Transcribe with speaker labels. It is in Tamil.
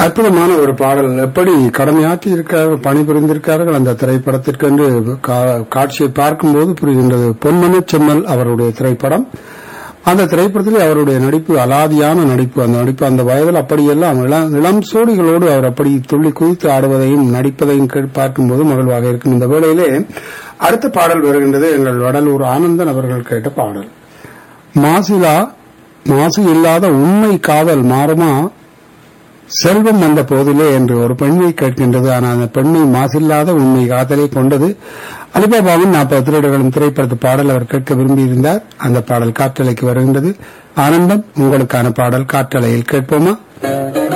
Speaker 1: அற்புதமான ஒரு பாடல் எப்படி கடமையாற்றி இருக்கிறார்கள் பணிபுரிந்திருக்கிறார்கள் அந்த திரைப்படத்திற்கு என்று கா- காட்சியை பார்க்கும்போது புரிகின்றது பொன்மன செம்மல் அவருடைய திரைப்படம் அந்த திரைப்படத்தில் அவருடைய நடிப்பு அலாதியான நடிப்பு அந்த நடிப்பு அந்த வயதில் அப்படியெல்லாம் இளம் இளம் சோடிகளோடு அவர் அப்படி துள்ளி குதித்து ஆடுவதையும் நடிப்பதையும் கேட்டு பார்க்கும்போது மகிழ்வாக இருக்கும் இந்த வேளையிலே அடுத்த பாடல் வருகின்றது எங்கள் வடலூர் ஆனந்தன் அவர்கள் கேட்ட பாடல் மாசிலா மாசு இல்லாத உண்மை காதல் மாறுமா செல்வம் வந்த போதிலே என்று ஒரு பெண்ணை கேட்கின்றது ஆனால் அந்த பெண்ணை மாசில்லாத உண்மை காதலை கொண்டது அலிபாபாவின் நாற்பது திருடர்களும் திரைப்படத்து பாடல் அவர் கேட்க விரும்பியிருந்தார் அந்த பாடல் காற்றலைக்கு வருகின்றது ஆனந்தம் உங்களுக்கான பாடல் காற்றலையில் கேட்போமா